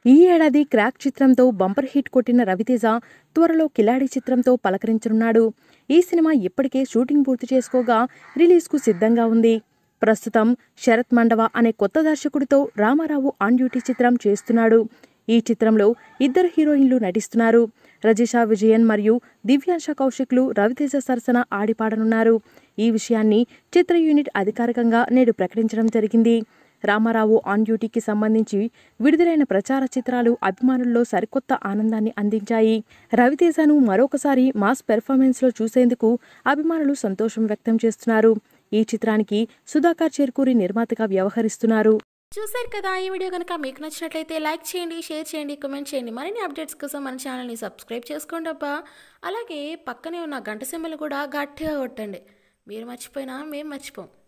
ఈ ఏడాది క్రాక్ చిత్రంతో బంపర్ హిట్ కొట్టిన రవితేజ త్వరలో కిలాడి చిత్రంతో పలకరించనున్నాడు ఈ సినిమా ఇప్పటికే షూటింగ్ పూర్తి చేసుకోగా రిలీజ్కు సిద్ధంగా ఉంది ప్రస్తుతం శరత్ మండవ అనే కొత్త దర్శకుడితో రామారావు ఆన్ డ్యూటీ చిత్రం చేస్తున్నాడు ఈ చిత్రంలో ఇద్దరు హీరోయిన్లు నటిస్తున్నారు రజిషా విజయన్ మరియు దివ్యాంశ కౌశిక్లు రవితేజ సరసన ఆడిపాడనున్నారు ఈ విషయాన్ని చిత్ర యూనిట్ అధికారికంగా నేడు ప్రకటించడం జరిగింది రామారావు ఆన్ డ్యూటీకి సంబంధించి విడుదలైన ప్రచార చిత్రాలు అభిమానుల్లో సరికొత్త ఆనందాన్ని అందించాయి రవితేజను మరొకసారి మాస్ పెర్ఫార్మెన్స్లో చూసేందుకు అభిమానులు సంతోషం వ్యక్తం చేస్తున్నారు ఈ చిత్రానికి సుధాకర్ చేర్కూరి నిర్మాతగా వ్యవహరిస్తున్నారు చూశారు కదా ఈ వీడియో కనుక మీకు నచ్చినట్లయితే లైక్ చేయండి షేర్ చేయండి కామెంట్ చేయండి మరిన్ని అప్డేట్స్ కోసం మన ఛానల్ని సబ్స్క్రైబ్ చేసుకోండి అబ్బా అలాగే పక్కనే ఉన్న గంట సింబల్ కూడా గట్టిగా కొట్టండి మీరు మర్చిపోయినా మేము మర్చిపోం